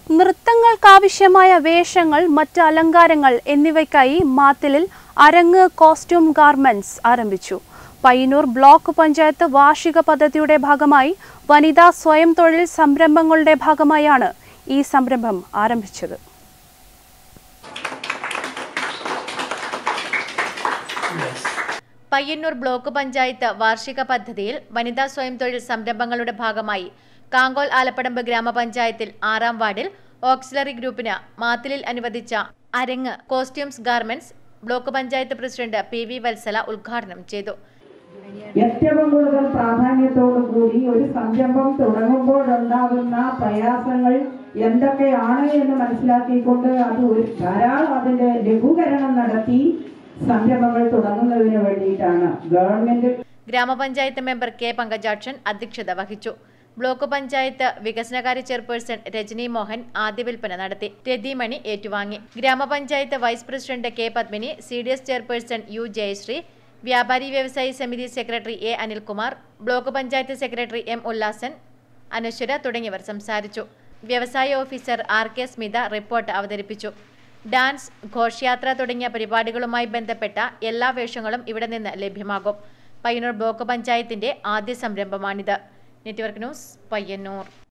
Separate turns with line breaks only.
നൃത്തങ്ങൾക്കാവശ്യമായ വേഷങ്ങൾ മറ്റ് അലങ്കാരങ്ങൾ എന്നിവയ്ക്കായി മാത്തിലിൽ അരങ്ങ് കോസ്റ്റ്യൂം ഗാർമെന്റ്സ് ആരംഭിച്ചു പയ്യന്നൂർ ബ്ലോക്ക് പഞ്ചായത്ത് വാർഷിക പദ്ധതിയുടെ ഭാഗമായി വനിതാ സ്വയം തൊഴിൽ സംരംഭങ്ങളുടെ ഭാഗമായാണ് ഈ സംരംഭം ആരംഭിച്ചത്
പയ്യന്നൂർ ബ്ലോക്ക് പഞ്ചായത്ത് വാർഷിക പദ്ധതിയിൽ വനിതാ സ്വയം തൊഴിൽ സംരംഭങ്ങളുടെ ഭാഗമായി കാങ്കോൽ ആലപ്പടമ്പ് ഗ്രാമപഞ്ചായത്തിൽ ആറാം വാർഡിൽ ഓക്സിലറി ഗ്രൂപ്പിന് മാത്തിലിൽ അനുവദിച്ച അരങ്ങ് costumes garments block panchayat president P V Valsala ഉദ്ഘാടനം ചെയ്തു
ഏറ്റവും കൂടുതൽ പ്രാധാന്യത്തോടു കൂടി ഒരു സംരംഭം തുടങ്ങുമ്പോഴുണ്ടാകുന്ന പ്രയാസങ്ങൾ എന്തൊക്കെയാണ് എന്ന് മനസ്സിലാക്കിക്കൊണ്ട് അത് ഒരു ധാരാളം അതിന്റെ ലഘൂകരണം നടത്തി സംരംഭങ്ങൾ തുടങ്ങുന്നതിന് വേണ്ടിയിട്ടാണ് ഗവൺമെന്റ്
ഗ്രാമപഞ്ചായത്ത് മെമ്പർ കെ പങ്കജാക്ഷൻ അധ്യക്ഷത വഹിച്ചു ബ്ലോക്ക് പഞ്ചായത്ത് വികസനകാര്യ ചെയർപേഴ്സൺ രജനി മോഹൻ ആദ്യ വിൽപ്പന നടത്തി രതിമണി ഏറ്റുവാങ്ങി ഗ്രാമപഞ്ചായത്ത് vice president K Padmini C D S chairperson U Jayasree വ്യാപാരി വ്യവസായി സമിതി secretary A Anilkumar block panchayat secretary M Ullasan Anaswara തുടങ്ങിയവർ സംസാരിച്ചു വ്യവസായ officer R K Smitha report അവതരിപ്പിച്ചു ഡാൻസ് ഘോഷയാത്ര തുടങ്ങിയ പരിപാടികളുമായി ബന്ധപ്പെട്ട എല്ലാ വേഷങ്ങളും ഇവിടെ നിന്ന് ലഭ്യമാകും പയ്യന്നൂർ ബ്ലോക്ക് പഞ്ചായത്തിന്റെ ആദ്യ സംരംഭമാണിത് നെറ്റ്വർക്ക് ന്യൂസ് പയ്യന്നൂർ